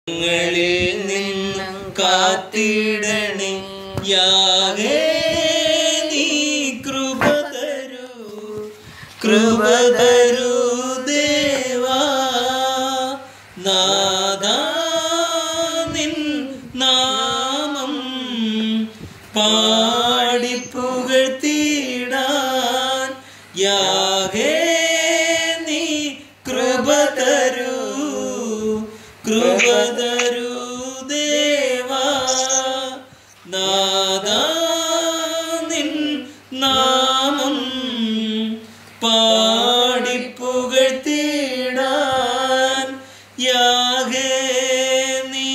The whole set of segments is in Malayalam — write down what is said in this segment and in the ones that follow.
ങ്ങളിൽ നിന്നും കാത്തിടണേ യാകേ നീ കൃപ തരൂ കൃപ തരൂ ദേവാ നാദാ നിൻ നാമം പാടിപ്പുകഴ്ത്തിടാൻ യാകേ നീ കൃപ തരൂ കൃപ തരൂ ദേവാ നാദാ നിൻ നാമം പാടിപ്പുകഴ്ത്തിടാൻ യാകേ നീ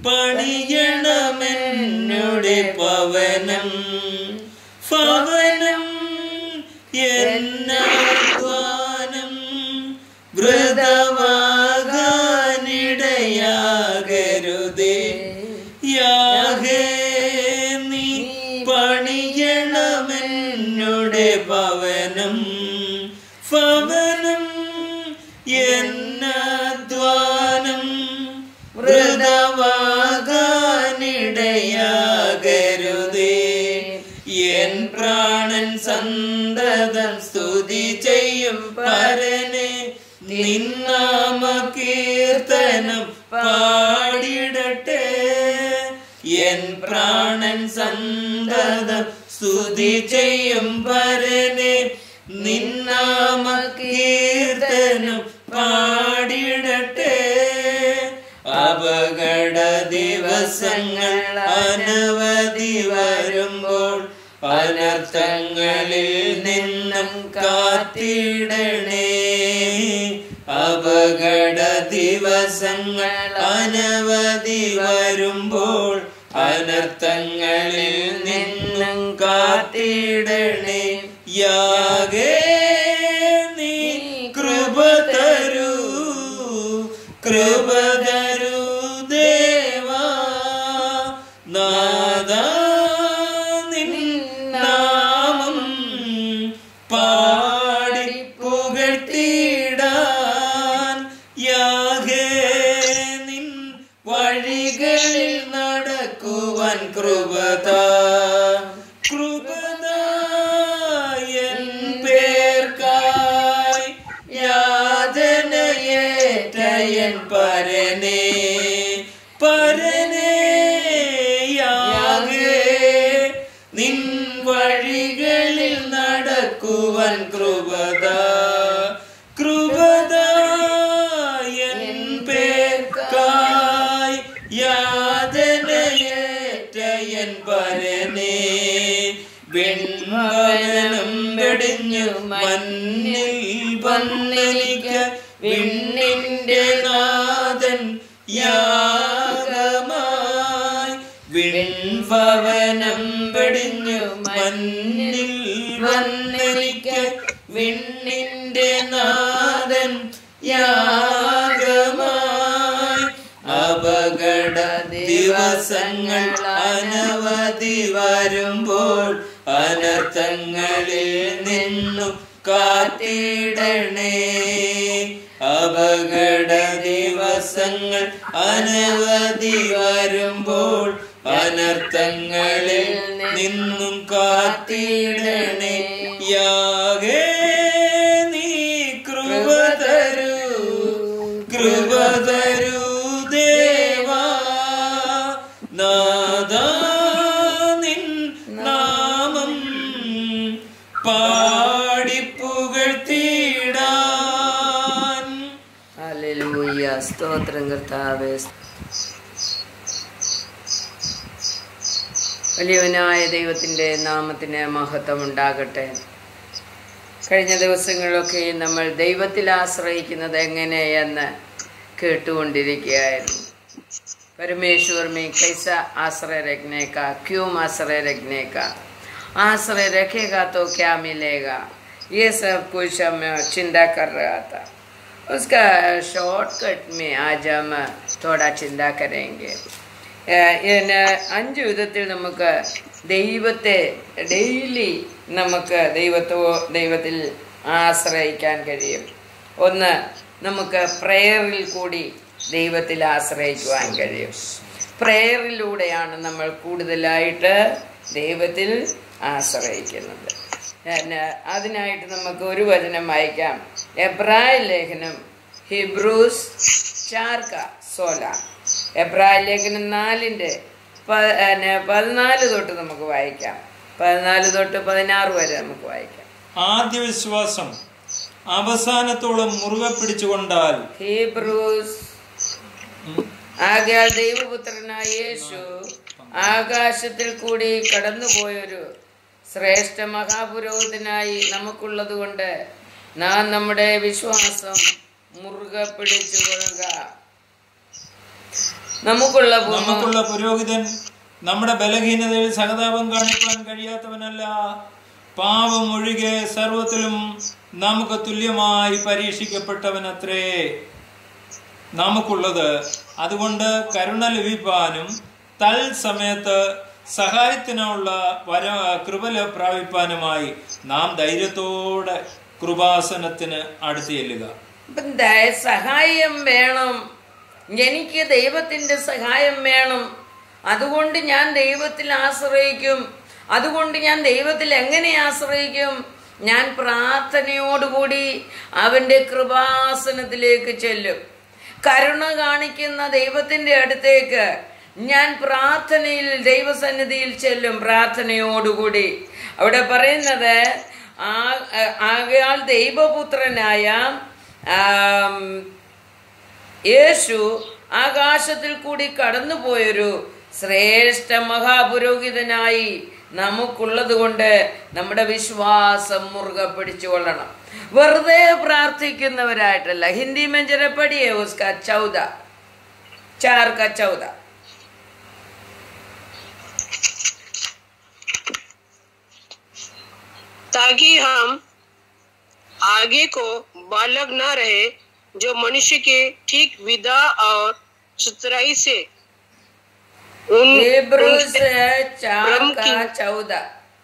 പണിയണമെന്നുടെ പവനം ഭവനം എന്നാധ്വാനം വൃതമാകാനിടയാകരുതേ യാകേ നീ പണിയണമെന്നുടെ പവനം ഭവനം എന്നാധ്വാനം വൃതമാകാനിടയാകരുതേ എൻ പ്രാണൻ സന്തതം സ്തുതി ചെയ്യും പരനെ നിന്നാമ കീർത്തനം പാടിടട്ടെ എൻ പ്രാണൻ സന്തതം സ്തുതി ചെയ്യും പരനെ നിന്നാമ കീർത്തനം പാടിടട്ടെ അപകട ദിവസങ്ങൾ അനവധി വരുമ്പോൾ അനർത്ഥങ്ങളിൽ നിന്നും കാത്തിടണേ അപകട ദിവസങ്ങൾ അനവധി വരുമ്പോൾ അനർത്ഥങ്ങളിൽ നിന്നും കാത്തിടണേ യാകേ നീ കൃപ തരൂ കൃപ തരൂ ദേവാ നാദാ നിൻ നാമം പാടി പുകഴ്ത്തിടാൻ യാകേ നിൻ വഴികളിൽ നടക്കുവാൻ കൃപത കൃപതായൻ പേർക്കായി യാതനയേറ്റയൻ പരനേ പരനേ യാകേ നിൻ വഴികളിൽ നടക്കുവാൻ കൃപത കൃപതായൻ പേർക്കായി യാതനയേറ്റയൻ പരനേ വെൺവനം വെടിഞ്ഞു മണ്ണിൽ വന്നെനിക്ക വിണ്ണിന്റെ നാഥൻ യാഗമായി വിൺഭവനം വെടിഞ്ഞു മണ്ണിൽ വന്നെനിക്ക വിണ്ണിന്റെ നാഥൻ യാഗമായി അപകട ദിവസങ്ങൾ അനവധി വരുമ്പോൾ അനർത്ഥങ്ങളിൽ നിന്നും കാത്തിടണേ അപകട ദിവസങ്ങൾ അനവധി വരുമ്പോൾ അനർത്ഥങ്ങളിൽ നിന്നും കാത്തിടണേ യാകേ നീ കൃപ തരൂ കൃപ തരൂ ദേവാ നാദാ നിൻ നാമം പാടിപ്പുകഴ്ത്തിടാൻ ഹല്ലേലൂയ സ്തോത്രം കർത്താവേ വലിയവനായ ദൈവത്തിൻ്റെ നാമത്തിന് മഹത്വം ഉണ്ടാകട്ടെ കഴിഞ്ഞ ദിവസങ്ങളിലൊക്കെ നമ്മൾ ദൈവത്തിൽ ആശ്രയിക്കുന്നത് എങ്ങനെയെന്ന് കേട്ടുകൊണ്ടിരിക്കുകയായിരുന്നു परमेश्वर में कैसा आश्रय रखने का क्यों आश्रय रखने का आश्रय रखेगा तो क्या मिलेगा ये सब कुछ हम चिंता कर रहा था उसका शॉर्टकट में आज हम थोड़ा चिंता करेंगे ഏഹ് ഇതിന് അഞ്ച് വിധത്തിൽ നമുക്ക് ദൈവത്തെ ഡെയിലി നമുക്ക് ദൈവത്തോ ദൈവത്തിൽ ആശ്രയിക്കാൻ കഴിയും ഒന്ന് നമുക്ക് പ്രയറിൽ കൂടി ദൈവത്തിൽ ആശ്രയിക്കുവാൻ കഴിയും പ്രേയറിലൂടെയാണ് നമ്മൾ കൂടുതലായിട്ട് ദൈവത്തിൽ ആശ്രയിക്കുന്നത് പിന്നെ അതിനായിട്ട് നമുക്ക് ഒരു വചനം വായിക്കാം എബ്രായ ലേഖനം ഹിബ്രൂസ് ചാർക്ക സോല എബ്രായ ലേഖനം നാലിൻ്റെ പ- പിന്നെ പതിനാല് തൊട്ട് നമുക്ക് വായിക്കാം പതിനാല് തൊട്ട് പതിനാറ് വരെ നമുക്ക് വായിക്കാം ആദ്യ വിശ്വാസം അവസാനത്തോളം മുറുകെ പിടിച്ചുകൊണ്ടാൽ ഹീബ്രൂസ് ആകയാൽ ദൈവപുത്രനായ യേശു ആകാശത്തിൽ കൂടി കടന്നുപോയൊരു ശ്രേഷ്ഠ മഹാപുരോഹിതനായി നമുക്കുള്ളത് കൊണ്ട് നാം നമ്മുടെ വിശ്വാസം മുറുകെ പിടിച്ചുകൊള്ളുക നമുക്കുള്ള ഭൂമി നമുക്കുള്ള പുരോഹിതൻ നമ്മുടെ ബലഹീനതയിൽ സഹതാപം കാണിക്കാൻ കഴിയാത്തവനല്ല പാപം ഒഴികെ സർവത്തിലും നമുക്ക് തുല്യമായി പരീക്ഷിക്കപ്പെട്ടവനത്രേ നമുക്കുള്ളത് അതുകൊണ്ട് കരുണ ലഭിപ്പാനും തൽസമയത്ത് സഹായത്തിനുള്ള വര കൃപ ല- പ്രാപിപ്പാനുമായി നാം ധൈര്യത്തോടെ കൃപാസനത്തിന് അടുത്ത് ചെല്ലുക ഇപ്പം ദയ- സഹായം വേണം എനിക്ക് ദൈവത്തിൻ്റെ സഹായം വേണം അതുകൊണ്ട് ഞാൻ ദൈവത്തിൽ ആശ്രയിക്കും അതുകൊണ്ട് ഞാൻ ദൈവത്തിൽ എങ്ങനെ ആശ്രയിക്കും ഞാൻ പ്രാർത്ഥനയോടുകൂടി അവൻ്റെ കൃപാസനത്തിലേക്ക് ചെല്ലും കരുണ കാണിക്കുന്ന ദൈവത്തിൻ്റെ അടുത്തേക്ക് ഞാൻ പ്രാർത്ഥനയിൽ ദൈവസന്നിധിയിൽ ചെല്ലും പ്രാർത്ഥനയോടുകൂടി അവിടെ പറയുന്നത് ആ- ആകയാൽ ദൈവപുത്രനായ ആം, യേശു ആകാശത്തിൽ കൂടി കടന്നുപോയൊരു ശ്രേഷ്ഠ മഹാപുരോഹിതനായി നമുക്കുള്ളത് കൊണ്ട് നമ്മുടെ വിശ്വാസം മുറുകെ പിടിച്ചുകൊള്ളണം വെറുതെ പ്രാർത്ഥിക്കുന്നവരായിട്ടല്ല ഹിന്ദി മെഞ്ചരെ പഠിയേ ഉസ്ക ചൗദ चार का चौदह ताकि हम आगे को बालक न रहे जो मनुष्य के ठीक विदा और चतुराई से उन ഹീബ്രൂസ് उनसे चार ब्रह्म का की चौदह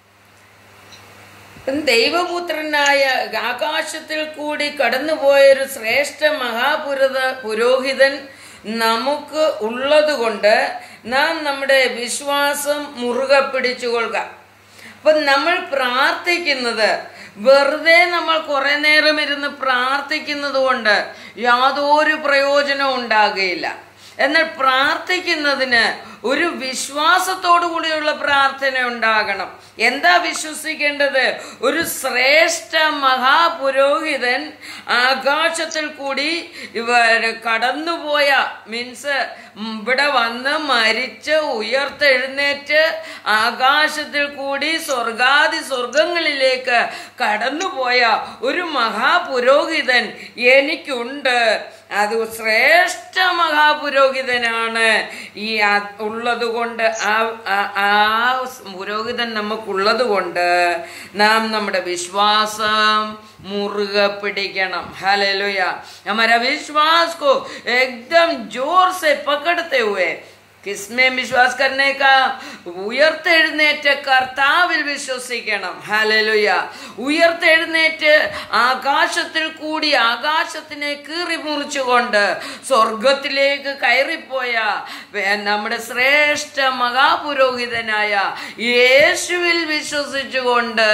ദൈവപുത്രനായ ആകാശത്തിൽ കൂടി കടന്നുപോയൊരു ശ്രേഷ്ഠ മഹാപുരത പുരോഹിതൻ നമുക്ക് ഉള്ളതുകൊണ്ട് നാം നമ്മുടെ വിശ്വാസം മുറുകെ പിടിച്ചുകൊള്ളുക അപ്പൊ നമ്മൾ പ്രാർത്ഥിക്കുന്നത് വെറുതെ നമ്മൾ കുറെ നേരം ഇരുന്ന് പ്രാർത്ഥിക്കുന്നത് കൊണ്ട് യാതൊരു പ്രയോജനവും ഉണ്ടാകുകയില്ല എന്നാൽ പ്രാർത്ഥിക്കുന്നതിന് ഒരു വിശ്വാസത്തോടു കൂടിയുള്ള പ്രാർത്ഥന ഉണ്ടാകണം എന്താ വിശ്വസിക്കേണ്ടത് ഒരു ശ്രേഷ്ഠ മഹാപുരോഹിതൻ ആകാശത്തിൽ കൂടി ഇവർ കടന്നുപോയ മീൻസ് ഇവിടെ വന്ന് മരിച്ച് ഉയർത്തെഴുന്നേറ്റ് ആകാശത്തിൽ കൂടി സ്വർഗാദി സ്വർഗങ്ങളിലേക്ക് കടന്നുപോയ ഒരു മഹാപുരോഹിതൻ എനിക്കുണ്ട് അത് ശ്രേഷ്ഠ മഹാപുരോഹിതനാണ് ഈ ആ- ഉള്ളത് കൊണ്ട് ആ ആ- ആ പുരോഹിതൻ നമുക്കുള്ളത് കൊണ്ട് നാം നമ്മുടെ വിശ്വാസം मुर्गा पिടിക്കണം हालेलुया हमारा विश्वास को एकदम जोर से पकड़ते हुए किसमें विश्वास करने का ഉയർത്തെഴുന്നേറ്റ് കർത്താവിൽ വിശ്വസിക്കണം ഹാലലുയ ഉയർത്തെഴുന്നേറ്റ് ആകാശത്തിൽ കൂടി ആകാശത്തിനെ കീറി മുറിച്ചുകൊണ്ട് സ്വർഗത്തിലേക്ക് കയറിപ്പോയ വേ- നമ്മുടെ ശ്രേഷ്ഠ മഹാപുരോഹിതനായ യേശുവിൽ വിശ്വസിച്ചുകൊണ്ട്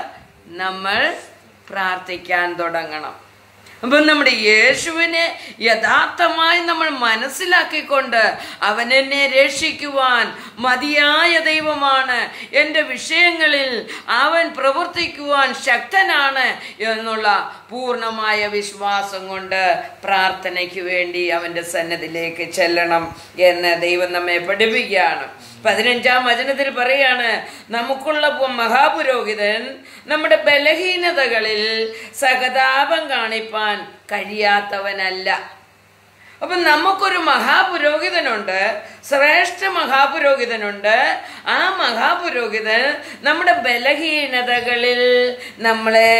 നമ്മൾ പ്രാർത്ഥിക്കാൻ തുടങ്ങണം അപ്പം നമ്മുടെ യേശുവിനെ യഥാർത്ഥമായി നമ്മൾ മനസ്സിലാക്കിക്കൊണ്ട് അവൻ എന്നെ രക്ഷിക്കുവാൻ മതിയായ ദൈവമാണ് എൻ്റെ വിഷയങ്ങളിൽ അവൻ പ്രവർത്തിക്കുവാൻ ശക്തനാണ് എന്നുള്ള പൂർണ്ണമായ വിശ്വാസം കൊണ്ട് പ്രാർത്ഥനയ്ക്ക് വേണ്ടി അവൻ്റെ സന്നദ്ധിലേക്ക് ചെല്ലണം എന്ന് ദൈവം നമ്മെ പഠിപ്പിക്കുകയാണ് പതിനഞ്ചാം വചനത്തിൽ പറയാണ് നമുക്കുള്ള പു- മഹാപുരോഹിതൻ നമ്മുടെ ബലഹീനതകളിൽ സഹതാപം കാണിപ്പാൻ കഴിയാത്തവനല്ല അപ്പൊ നമുക്കൊരു മഹാപുരോഹിതനുണ്ട് ശ്രേഷ്ഠ മഹാപുരോഹിതനുണ്ട് ആ മഹാപുരോഹിതൻ നമ്മുടെ ബലഹീനതകളിൽ നമ്മളെ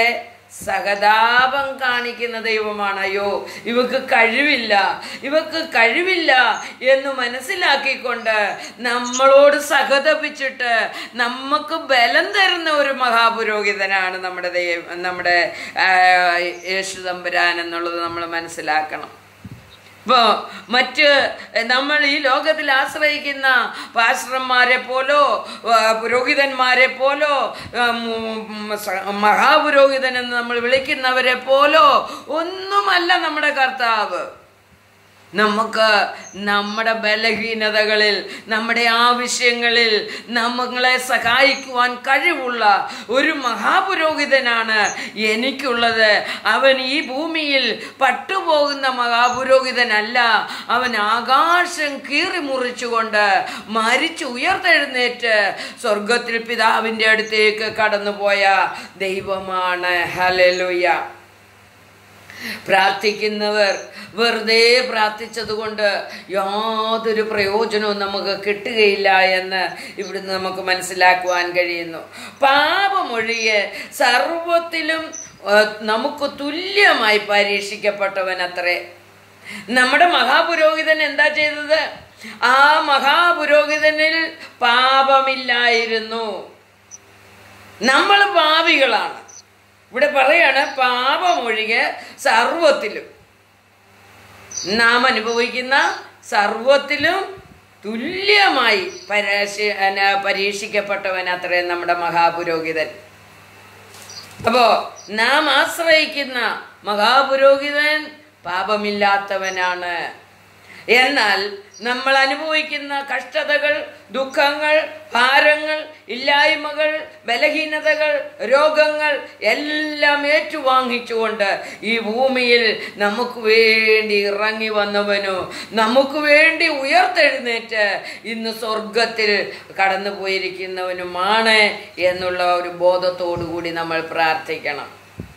സഹതാപം കാണിക്കുന്ന ദൈവമാണ് അയ്യോ ഇവക്ക് കഴിവില്ല ഇവക്ക് കഴിവില്ല എന്ന് മനസ്സിലാക്കിക്കൊണ്ട് നമ്മളോട് സഹതപിച്ചിട്ട് നമുക്ക് ബലം തരുന്ന ഒരു മഹാപുരോഹിതനാണ് നമ്മുടെ ദൈവം നമ്മുടെ ആ, യേശു തമ്പുരാൻ എന്നുള്ളത് നമ്മൾ മനസ്സിലാക്കണം ഇപ്പോ മറ്റ് നമ്മൾ ഈ ലോകത്തിൽ ആശ്രയിക്കുന്ന പാസ്റ്റർമാരെ പോലോ ആ, പുരോഹിതന്മാരെ പോലോ ആ, ഉം, സ- മഹാപുരോഹിതൻ എന്ന് നമ്മൾ വിളിക്കുന്നവരെ പോലോ ഒന്നുമല്ല നമ്മുടെ കർത്താവ് നമുക്ക് നമ്മുടെ ബലഹീനതകളിൽ നമ്മുടെ ആവശ്യങ്ങളിൽ നമ്മളെ സഹായിക്കുവാൻ കഴിവുള്ള ഒരു മഹാപുരോഹിതനാണ് എനിക്കുള്ളത് അവൻ ഈ ഭൂമിയിൽ പട്ടുപോകുന്ന മഹാപുരോഹിതനല്ല അവൻ ആകാശം കീറി മുറിച്ചുകൊണ്ട് മരിച്ചു ഉയർത്തെഴുന്നേറ്റ് സ്വർഗത്തിൽ പിതാവിൻ്റെ അടുത്തേക്ക് കടന്നുപോയ ദൈവമാണ് ഹലലുയ പ്രാർത്ഥിക്കുന്നവർ വെറുതെ പ്രാർത്ഥിച്ചതുകൊണ്ട് യാതൊരു പ്രയോജനവും നമുക്ക് കിട്ടുകയില്ല എന്ന് ഇവിടുന്ന് നമുക്ക് മനസ്സിലാക്കുവാൻ കഴിയുന്നു പാപമൊഴിയെ സർവത്തിലും ഏഹ്, നമുക്ക് തുല്യമായി പരീക്ഷിക്കപ്പെട്ടവൻ അത്രേ നമ്മുടെ മഹാപുരോഹിതൻ എന്താ ചെയ്തത് ആ മഹാപുരോഹിതനിൽ പാപമില്ലായിരുന്നു നമ്മൾ പാവികളാണ് ഇവിടെ പറയാണ് പാപമൊഴികെ സർവത്തിലും നാം അനുഭവിക്കുന്ന സർവത്തിലും തുല്യമായി പരാശി അന- പരീക്ഷിക്കപ്പെട്ടവൻ അത്രയും നമ്മുടെ മഹാപുരോഹിതൻ അപ്പോ നാം ആശ്രയിക്കുന്ന മഹാപുരോഹിതൻ പാപമില്ലാത്തവനാണ് എന്നാൽ നമ്മൾ അനുഭവിക്കുന്ന കഷ്ടതകൾ ദുഃഖങ്ങൾ ഭാരങ്ങൾ ഇല്ലായ്മകൾ ബലഹീനതകൾ രോഗങ്ങൾ എല്ലാം ഏറ്റുവാങ്ങിച്ചുകൊണ്ട് ഈ ഭൂമിയിൽ നമുക്ക് വേണ്ടി ഇറങ്ങി വന്നവനു നമുക്ക് വേണ്ടി ഉയർത്തെഴുന്നേറ്റ് ഇന്ന് സ്വർഗത്തിൽ കടന്നു പോയിരിക്കുന്നവനുമാണ് എന്നുള്ള ഒരു ബോധത്തോടു കൂടി നമ്മൾ പ്രാർത്ഥിക്കണം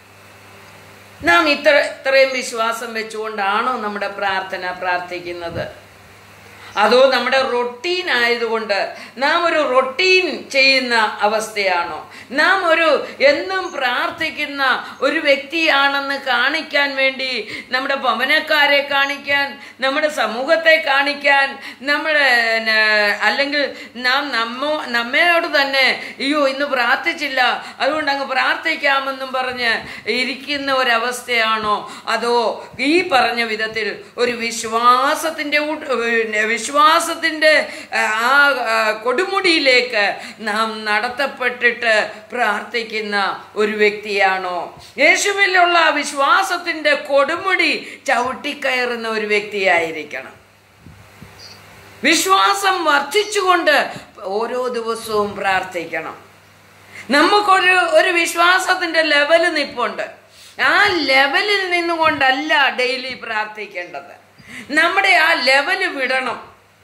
നാം ഇത്ര ഇത്രയും വിശ്വാസം വെച്ചുകൊണ്ടാണോ നമ്മുടെ പ്രാർത്ഥന പ്രാർത്ഥിക്കുന്നത് അതോ നമ്മുടെ റൊട്ടീൻ ആയതുകൊണ്ട് നാം ഒരു റൊട്ടീൻ ചെയ്യുന്ന അവസ്ഥയാണോ നാം ഒരു എന്നും പ്രാർത്ഥിക്കുന്ന ഒരു വ്യക്തിയാണെന്ന് കാണിക്കാൻ വേണ്ടി നമ്മുടെ ഭവനക്കാരെ കാണിക്കാൻ നമ്മുടെ സമൂഹത്തെ കാണിക്കാൻ നമ്മുടെ ന, അല്ലെങ്കിൽ നാം നമ്മോ നമ്മയോട് തന്നെ അയ്യോ ഇന്ന് പ്രാർത്ഥിച്ചില്ല അതുകൊണ്ട് അങ്ങ് പ്രാർത്ഥിക്കാമെന്നും പറഞ്ഞ് ഇരിക്കുന്ന ഒരവസ്ഥയാണോ അതോ ഈ പറഞ്ഞ വിധത്തിൽ ഒരു വിശ്വാസത്തിൻ്റെ ഊട്ട് പിന്നെ വിശ്വാസത്തിൻ്റെ ആ, ആ ആ, കൊടുമുടിയിലേക്ക് നാം നടത്തപ്പെട്ടിട്ട് പ്രാർത്ഥിക്കുന്ന ഒരു വ്യക്തിയാണോ യേശുവിലുള്ള വിശ്വാസത്തിൻ്റെ കൊടുമുടി ചവിട്ടിക്കയറുന്ന ഒരു വ്യക്തിയായിരിക്കണം വിശ്വാസം വർദ്ധിച്ചുകൊണ്ട് ഓരോ ദിവസവും പ്രാർത്ഥിക്കണം നമുക്കൊരു ഒരു വിശ്വാസത്തിന്റെ ലെവല് നിപ്പുണ്ട് ആ ലെവലിൽ നിന്നുകൊണ്ടല്ല ഡെയിലി പ്രാർത്ഥിക്കേണ്ടത് നമ്മുടെ ആ ലെവല് വിടണം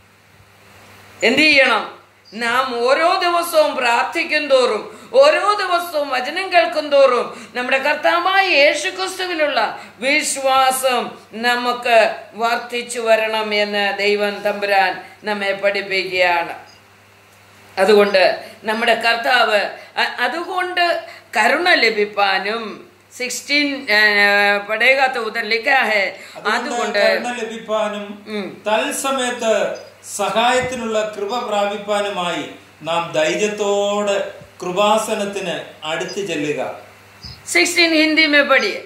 എന്ത് ചെയ്യണം നാം ഓരോ ദിവസവും പ്രാർത്ഥിക്കും തോറും ഓരോ ദിവസവും വചനം കേൾക്കും തോറും നമ്മുടെ കർത്താവായ യേശുക്രിസ്തുവിലുള്ള വിശ്വാസം നമുക്ക് വർദ്ധിച്ചു വരണം എന്ന് ദൈവം തമ്പുരാൻ നമ്മെ പഠിപ്പിക്കുകയാണ് അതുകൊണ്ട് നമ്മുടെ കർത്താവ് അ- അതുകൊണ്ട് കരുണ ലഭിപ്പാനും സിക്സ്റ്റീൻ പടേകാത്ത ഉദർ ലിഖാഹെ അതുകൊണ്ട് അതുകൊണ്ട് കരുണ ലഭിപ്പാനും ഉം. തൽസമയത്ത് സഹായത്തിനുള്ള കൃപ പ്രാപിപ്പാനുമായി നാം ധൈര്യത്തോടെ കൃപാസനത്തിന് അടുത്ത് ചെല്ലുക सिक्सटीन हिंदी में पढ़िए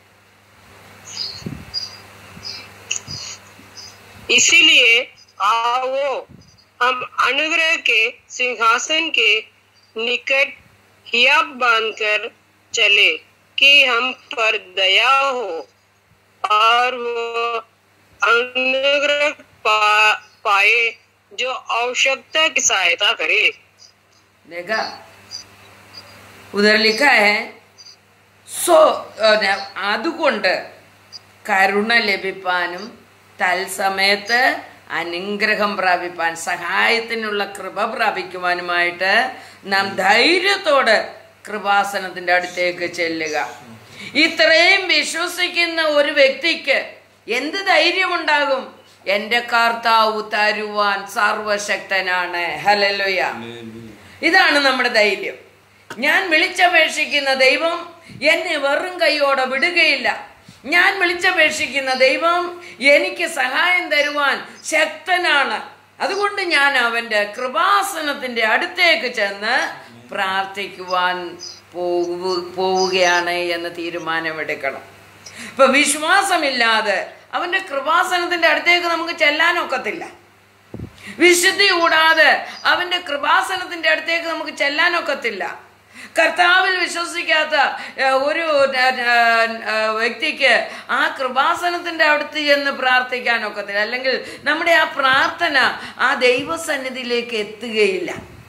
इसीलिए आओ हम अनुग्रह के सिंहासन के निकट हियाब बांधकर चले कि हम पर दया हो और वो अनुग्रह पा, पाए जो आवश्यकता की सहायता करे देखा उधर लिखा है സോ അതുകൊണ്ട് കരുണ ലഭിപ്പാനും തൽസമയത്ത് അനുഗ്രഹം പ്രാപിപ്പാൻ സഹായത്തിനുള്ള കൃപ പ്രാപിക്കുവാനുമായിട്ട് നാം ധൈര്യത്തോടെ കൃപാസനത്തിന്റെ അടുത്തേക്ക് ചെല്ലുക ഇത്രയും വിശ്വസിക്കുന്ന ഒരു വ്യക്തിക്ക് എന്ത് ധൈര്യമുണ്ടാകും എന്റെ കർത്താവ് തരുവാൻ സർവശക്തനാണ് ഹലലുയ ഇതാണ് നമ്മുടെ ധൈര്യം ഞാൻ വിളിച്ചപേക്ഷിക്കുന്ന ദൈവം എന്നെ വെറും കൈയോടെ വിടുകയില്ല ഞാൻ വിളിച്ചപേക്ഷിക്കുന്ന ദൈവം എനിക്ക് സഹായം തരുവാൻ ശക്തനാണ് അതുകൊണ്ട് ഞാൻ അവന്റെ കൃപാസനത്തിന്റെ അടുത്തേക്ക് ചെന്ന് പ്രാർത്ഥിക്കുവാൻ പോവു- പോവുകയാണ് എന്ന് തീരുമാനമെടുക്കണം ഇപ്പൊ വിശ്വാസമില്ലാതെ അവന്റെ കൃപാസനത്തിന്റെ അടുത്തേക്ക് നമുക്ക് ചെല്ലാനൊക്കത്തില്ല വിശുദ്ധി കൂടാതെ അവന്റെ കൃപാസനത്തിന്റെ അടുത്തേക്ക് നമുക്ക് ചെല്ലാനൊക്കത്തില്ല കർത്താവിൽ വിശ്വസിക്കാത്ത ഏഹ്, ഒരു ഏഹ്, ഏഹ്, വ്യക്തിക്ക് ആ കൃപാസനത്തിന്റെ അടുത്ത് ചെന്ന് പ്രാർത്ഥിക്കാനൊക്കത്തില്ല അല്ലെങ്കിൽ നമ്മുടെ ആ പ്രാർത്ഥന ആ ദൈവസന്നിധിയിലേക്ക് എത്തുകയില്ല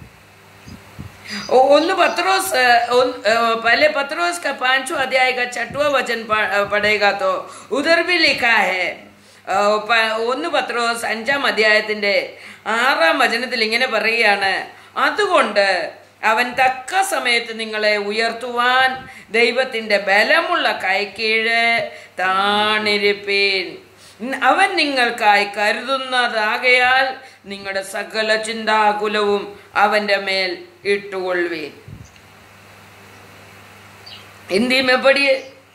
ओ- ഒന്ന് पत्रोस अ, उन- अ, पहले पत्रोस का पांचवा अध्याय का छठवा वचन प- अ, पढ़ेगा तो उधर भी लिखा है अ, പ- ഒന്ന് പത്രോസ് അഞ്ചാം അധ്യായത്തിന്റെ ആറാം വചനത്തിൽ ഇങ്ങനെ പറയുകയാണ് അതുകൊണ്ട് അവൻ തക്ക സമയത്ത് നിങ്ങളെ ഉയർത്തുവാൻ ദൈവത്തിന്റെ ബലമുള്ള കൈക്കീഴ് താണിരിപ്പീൻ അവൻ നിങ്ങൾക്കായി കരുതുന്നതാകയാൽ നിങ്ങളുടെ സകല ചിന്താകുലവും അവന്റെ മേൽ ഇട്ടുകൊള്ളുവീൻ हिंदी में पढ़िए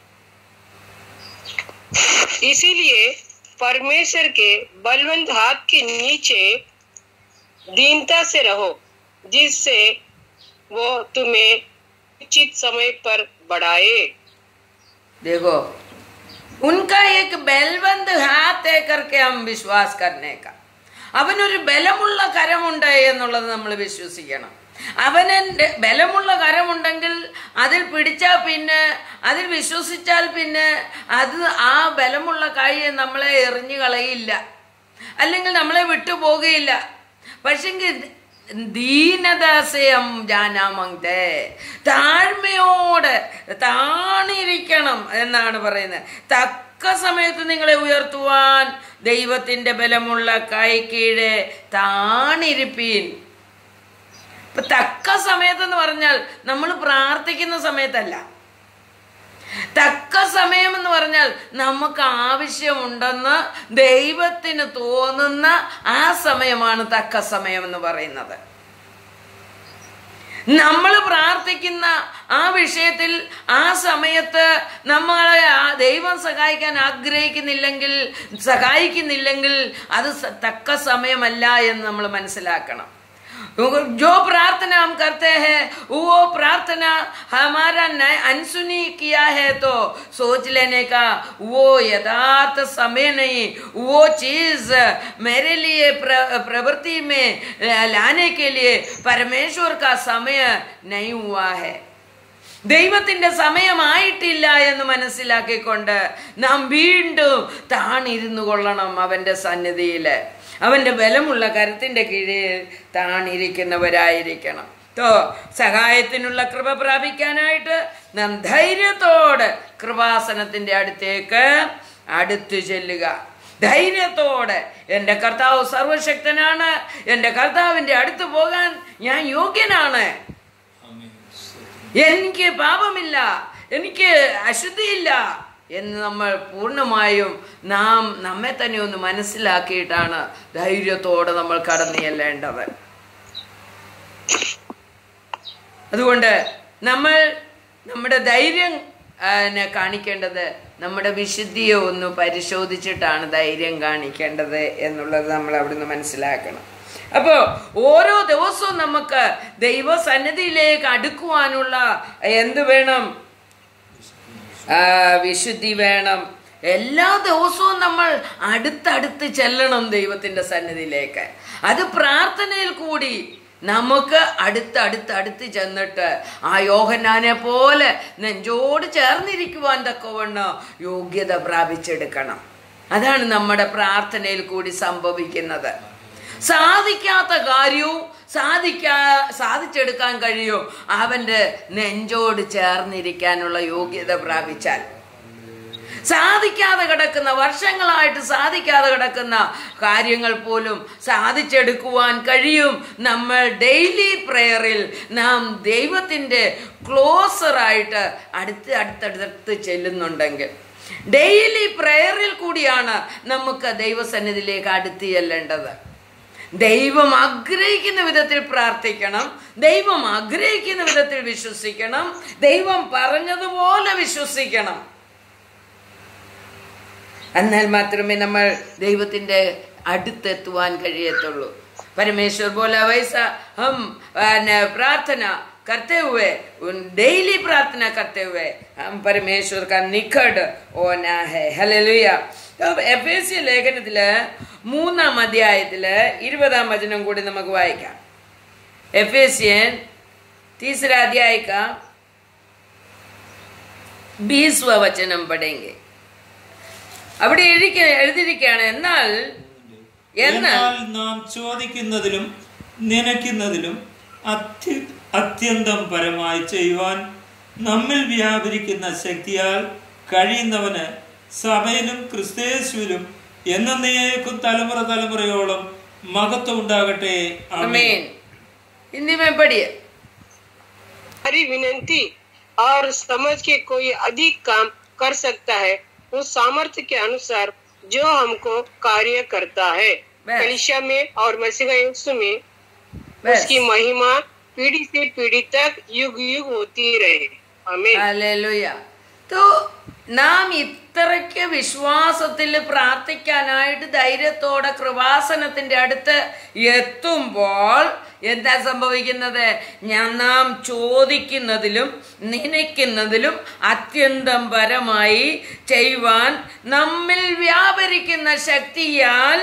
इसीलिए परमेश्वर के बलवंत हाथ के नीचे दीनता से रहो जिससे वो तुम्हें उचित समय पर बढ़ाए देखो उनका एक ബലവന്ത് ഹാത്ത് है करके हम विश्वास करने का അവനൊരു ബലമുള്ള കരമുണ്ട് എന്നുള്ളത് നമ്മൾ വിശ്വസിക്കണം അവന് ബലമുള്ള കരമുണ്ടെങ്കിൽ അതിൽ പിടിച്ചാൽ പിന്നെ അതിൽ വിശ്വസിച്ചാൽ പിന്നെ അത് ആ ബലമുള്ള കൈ നമ്മളെ എറിഞ്ഞു കളയില്ല അല്ലെങ്കിൽ നമ്മളെ വിട്ടുപോകുകയില്ല പക്ഷെങ്കിൽ ദീനദാസയം ജാനാമങ്തേ താഴ്മയോടെ താണിരിക്കണം എന്നാണ് പറയുന്നത് തക്ക സമയത്ത് നിങ്ങളെ ഉയർത്തുവാൻ ദൈവത്തിന്റെ ബലമുള്ള കൈ കീഴെ താണിരിപ്പീൻ ഇപ്പൊ തക്ക സമയത്തെന്ന് പറഞ്ഞാൽ നമ്മൾ പ്രാർത്ഥിക്കുന്ന സമയത്തല്ല തക്ക സമയം എന്ന് പറഞ്ഞാൽ നമുക്ക് ആവശ്യമുണ്ടെന്ന് ദൈവത്തിന് തോന്നുന്ന ആ സമയമാണ് തക്ക സമയം എന്ന് പറയുന്നത് നമ്മൾ പ്രാർത്ഥിക്കുന്ന ആ വിഷയത്തിൽ ആ സമയത്ത് നമ്മളെ ആ ദൈവം സഹായിക്കാൻ ആഗ്രഹിക്കുന്നില്ലെങ്കിൽ സഹായിക്കുന്നില്ലെങ്കിൽ അത് സ- തക്ക സമയമല്ല എന്ന് നമ്മൾ മനസ്സിലാക്കണം जो प्रार्थना हम करते हैं वो प्रार्थना हमारा न- अनसुनी किया है तो सोच लेने का वो यथार्थ समय नहीं वो चीज मेरे लिए प्र, प्रवृत्ति में लाने के लिए परमेश्वर का समय नहीं हुआ है ദൈവത്തിന്റെ സമയമായിട്ടില്ല എന്ന് മനസ്സിലാക്കിക്കൊണ്ട് നാം വീണ്ടും താണിരുന്നു കൊള്ളണം അവന്റെ സന്നിധിയില് അവന്റെ ബലമുള്ള കരത്തിന്റെ കീഴിൽ താണിരിക്കുന്നവരായിരിക്കണം തോ സഹായത്തിനുള്ള കൃപ പ്രാപിക്കാനായിട്ട് നാം ധൈര്യത്തോടെ കൃപാസനത്തിന്റെ അടുത്തേക്ക് അടുത്തു ചെല്ലുക ധൈര്യത്തോടെ എൻ്റെ കർത്താവ് സർവശക്തനാണ് എൻ്റെ കർത്താവിൻ്റെ അടുത്ത് പോകാൻ ഞാൻ യോഗ്യനാണ് എനിക്ക് പാപമില്ല എനിക്ക് അശുദ്ധിയില്ല എന്ന് നമ്മൾ പൂർണ്ണമായും നാം നമ്മെ തന്നെ ഒന്ന് മനസ്സിലാക്കിയിട്ടാണ് ധൈര്യത്തോടെ നമ്മൾ കടന്നു ചെല്ലേണ്ടത് അതുകൊണ്ട് നമ്മൾ നമ്മുടെ ധൈര്യം ആ, നെ കാണിക്കേണ്ടത് നമ്മുടെ വിശുദ്ധിയെ ഒന്ന് പരിശോധിച്ചിട്ടാണ് ധൈര്യം കാണിക്കേണ്ടത് എന്നുള്ളത് നമ്മൾ അവിടുന്ന് മനസ്സിലാക്കണം അപ്പോൾ ഓരോ ദിവസവും നമുക്ക് ദൈവസന്നിധിയിലേക്ക് അടുക്കുവാനുള്ള എന്ത് വേണം ആ, വിശുദ്ധി വേണം എല്ലാ ദിവസവും നമ്മൾ അടുത്തടുത്ത് ചെല്ലണം ദൈവത്തിന്റെ സന്നിധിയിലേക്ക് അത് പ്രാർത്ഥനയിൽ കൂടി നമുക്ക് അടുത്ത് അടുത്ത് അടുത്ത് ചെന്നിട്ട് ആ യോഹന്നാനെ പോലെ നെഞ്ചോട് ചേർന്നിരിക്കുവാൻ തക്കവണ്ണം യോഗ്യത പ്രാപിച്ചെടുക്കണം അതാണ് നമ്മുടെ പ്രാർത്ഥനയിൽ കൂടി സംഭവിക്കുന്നത് സാധിക്കാത്ത കാര്യവും സാധിക്കാ സാധിച്ചെടുക്കാൻ കഴിയും അവന്റെ നെഞ്ചോട് ചേർന്നിരിക്കാനുള്ള യോഗ്യത പ്രാപിച്ചാൽ സാധിക്കാതെ കിടക്കുന്ന വർഷങ്ങളായിട്ട് സാധിക്കാതെ കിടക്കുന്ന കാര്യങ്ങൾ പോലും സാധിച്ചെടുക്കുവാൻ കഴിയും നമ്മൾ ഡെയിലി പ്രെയറിൽ നാം ദൈവത്തിൻ്റെ ക്ലോസറായിട്ട് അടുത്ത് അടുത്തടുത്ത് ചെല്ലുന്നുണ്ടെങ്കിൽ ഡെയിലി പ്രെയറിൽ കൂടിയാണ് നമുക്ക് ദൈവസന്നിധിയിലേക്ക് അടുത്ത് ചെല്ലേണ്ടത് ദൈവം ആഗ്രഹിക്കുന്ന വിധത്തിൽ പ്രാർത്ഥിക്കണം ദൈവം ആഗ്രഹിക്കുന്ന വിധത്തിൽ വിശ്വസിക്കണം ദൈവം പറഞ്ഞതുപോലെ വിശ്വസിക്കണം എന്നാൽ മാത്രമേ നമ്മൾ ദൈവത്തിന്റെ അടുത്തെത്തുവാൻ കഴിയത്തുള്ളൂ परमेश्वर बोला वैसा हम आ, न- प्रार्थना करते हुए उन डेली प्रार्थना करते हुए हम परमेश्वर का निकट होना है हालेलुया എഫ് എസ് സി ലേഖനത്തില് മൂന്നാം അധ്യായത്തില് ഇരുപതാം വചനം കൂടി നമുക്ക് വായിക്കാം എഫ് എസ് എൻ तीसरा अध्याय का बीसवा വചനം പഠेंगे അവിടെ എഴുതി എഴുതിയിരിക്കുകയാണ് എന്നാൽ എന്നാൽ എന്നാൽ നാം ചോദിക്കുന്നതിലും നനയ്ക്കുന്നതിലും അത്യ അത്യന്തം പരമായി ചെയ്യുവാൻ നമ്മിൽ വ്യാപരിക്കുന്ന ശക്തിയാൽ കഴിയുന്നവന് സഭയിലും ക്രിസ്തേശുവിലും എന്നേക്കും തലമുറ തലമുറയോളം മഹത്വം ഉണ്ടാകട്ടെ ആമേൻ आमीन हिंदी में पढ़िए हमारी विनती और समझ के कोई अधिक काम कर सकता है उस सामर्थ्य के अनुसार जो हमको कार्य करता है बस। कलिशा में और मसीह यीशु में बस उसकी महिमा पीढ़ी से पीढ़ी तक युग युग होती रहे हमें ഹല്ലേലൂയ तो നാം ഇത്രയ്ക്ക് വിശ്വാസത്തിൽ പ്രാർത്ഥിക്കാനായിട്ട് ധൈര്യത്തോടെ കൃപാസനത്തിന്റെ അടുത്ത് എത്തുമ്പോൾ എന്താ സംഭവിക്കുന്നത് ഞാൻ നാം ചോദിക്കുന്നതിലും നനയ്ക്കുന്നതിലും അത്യന്തം പരമായി ചെയ്യുവാൻ നമ്മിൽ വ്യാപരിക്കുന്ന ശക്തിയാൽ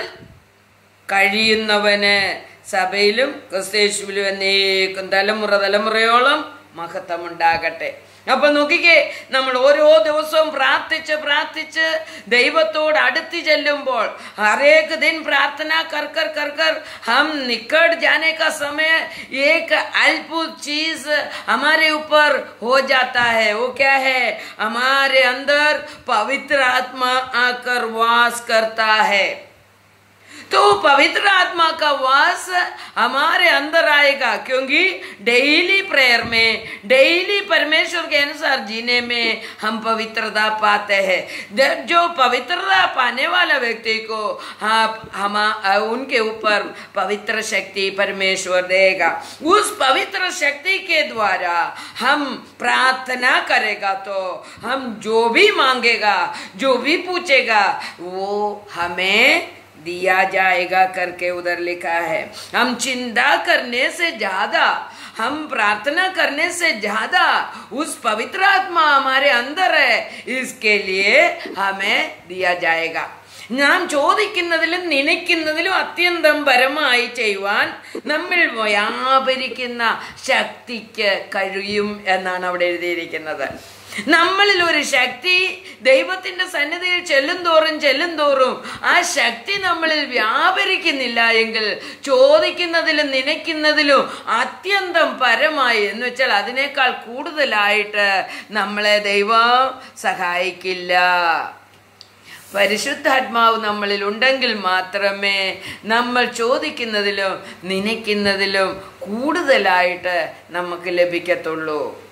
കഴിയുന്നവന് സഭയിലും ക്രിസ്തേശുവിലും എന്നേക്കും തലമുറ തലമുറയോളം മഹത്വം ഉണ്ടാകട്ടെ അപ്പൊ നോക്കിക്കേ നമ്മൾ ഓരോ ദിവസവും പ്രാർത്ഥിച്ച് പ്രാർത്ഥിച്ച് ദൈവത്തോട് അടുത്ത് ചെല്ലുമ്പോൾ हरेक दिन प्रार्थना कर कर कर कर हम निकट जाने का समय एक अद्भुत चीज हमारे ऊपर हो जाता है वो क्या है हमारे अंदर पवित्र आत्मा आकर वास करता है तो पवित्र आत्मा का वास हमारे अंदर आएगा क्योंकि डेली प्रेयर में डेली परमेश्वर के अनुसार जीने में हम पवित्रता पाते हैं जब जो पवित्रता पाने वाला व्यक्ति को हाँ हम उनके ऊपर पवित्र शक्ति परमेश्वर देगा उस पवित्र शक्ति के द्वारा हम प्रार्थना करेगा तो हम जो भी मांगेगा जो भी पूछेगा वो हमें दिया जाएगा करके उधर लिखा है हम चिंता करने से ज्यादा हम प्रार्थना करने से ज्यादा उस पवित्र आत्मा हमारे अंदर है इसके लिए हमें दिया जाएगा നാം ചോദിക്കുന്നതിലും നനയ്ക്കുന്നതിലും അത്യന്തം പരമായി ചെയ്യുവാൻ നമ്മൾ വ്യാപരിക്കുന്ന ശക്തിക്ക് കഴിയും എന്നാണ് അവിടെ എഴുതിയിരിക്കുന്നത് നമ്മളിൽ ഒരു ശക്തി ദൈവത്തിന്റെ സന്നിധിയിൽ ചെല്ലും തോറും ചെല്ലും തോറും ആ ശക്തി നമ്മളിൽ വ്യാപരിക്കുന്നില്ല എങ്കിൽ ചോദിക്കുന്നതിലും നനയ്ക്കുന്നതിലും അത്യന്തം പരമായി എന്ന് വെച്ചാൽ അതിനേക്കാൾ കൂടുതലായിട്ട് നമ്മളെ ദൈവം സഹായിക്കില്ല പരിശുദ്ധാത്മാവ് നമ്മളിൽ ഉണ്ടെങ്കിൽ മാത്രമേ നമ്മൾ ചോദിക്കുന്നതിലും നനയ്ക്കുന്നതിലും കൂടുതലായിട്ട് നമുക്ക് ലഭിക്കത്തുള്ളൂ